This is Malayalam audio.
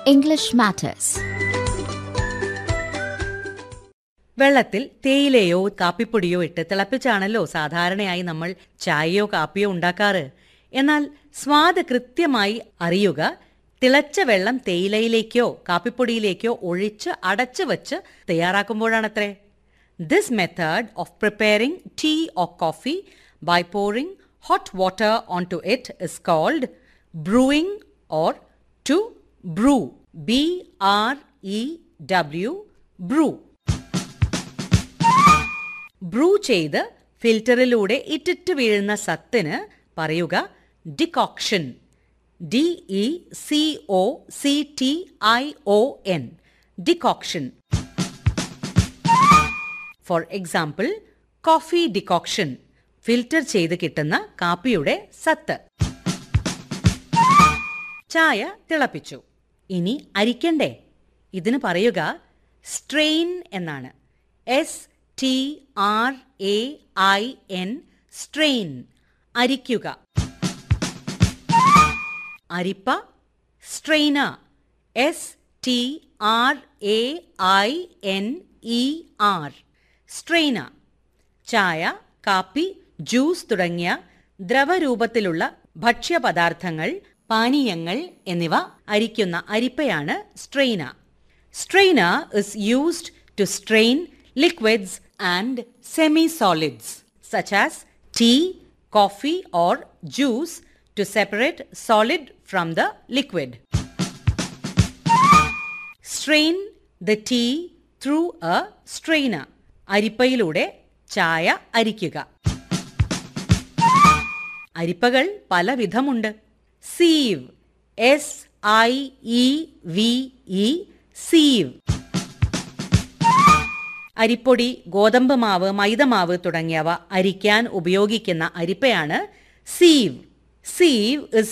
English Matters. വെള്ളത്തിൽ തേയിലയോ കാപ്പിപ്പൊടിയോ ഇട്ട് തിളപ്പിച്ചാണല്ലോ സാധാരണയായി നമ്മൾ ചായയോ കാപ്പിയോ ഉണ്ടാക്കാറ് എന്നാൽ സ്വാദ് കൃത്യമായി അറിയുക തിളച്ച വെള്ളം തേയിലയിലേക്കോ കാപ്പിപ്പൊടിയിലേക്കോ ഒഴിച്ച് അടച്ചു വച്ച് തയ്യാറാക്കുമ്പോഴാണത്രേ this method of preparing tea or coffee by pouring hot water onto it is called brewing or to brew b r e w brew brew ചെയ്ത് ഫിൽറ്ററിലൂടെ ഇറ്റിറ്റ് വീഴുന്ന സത്തിന് പറയുക decoction D E C O C T I O N decoction for example coffee decoction filter ചെയ്ത് കിട്ടുന്ന കാപ്പിയുടെ സത്ത് ചായ തിളപ്പിച്ചു ഇനി അരിക്കണ്ടേ ഇതിന് പറയുക സ്ട്രെയിൻ എന്നാണ് S T R A I N strain അരിക്കുക അരിപ്പ strainer S T R A I N E R strainer ചായ കാപ്പി ജ്യൂസ് തുടങ്ങിയ ദ്രവരൂപത്തിലുള്ള ഭക്ഷ്യപദാർത്ഥങ്ങൾ പാനീയങ്ങൾ എന്നിവ അരിക്കുന്ന അരിപ്പയാണ് strainer strainer is used to strain liquids and semi solids such as tea coffee or juice to separate solid from the liquid strain the tea through a strainer അരിപ്പയിലൂടെ ചായ അരിക്കുക അരിപ്പകൾ പല വിധമുണ്ട് sieve S I E V E sieve അരിപ്പൊടി ഗോതമ്പ് മാവ് മൈദമാവ് തുടങ്ങിയവ അരിക്കാൻ ഉപയോഗിക്കുന്ന അരിപ്പയാണ് സീവ് സീവ് ഇസ്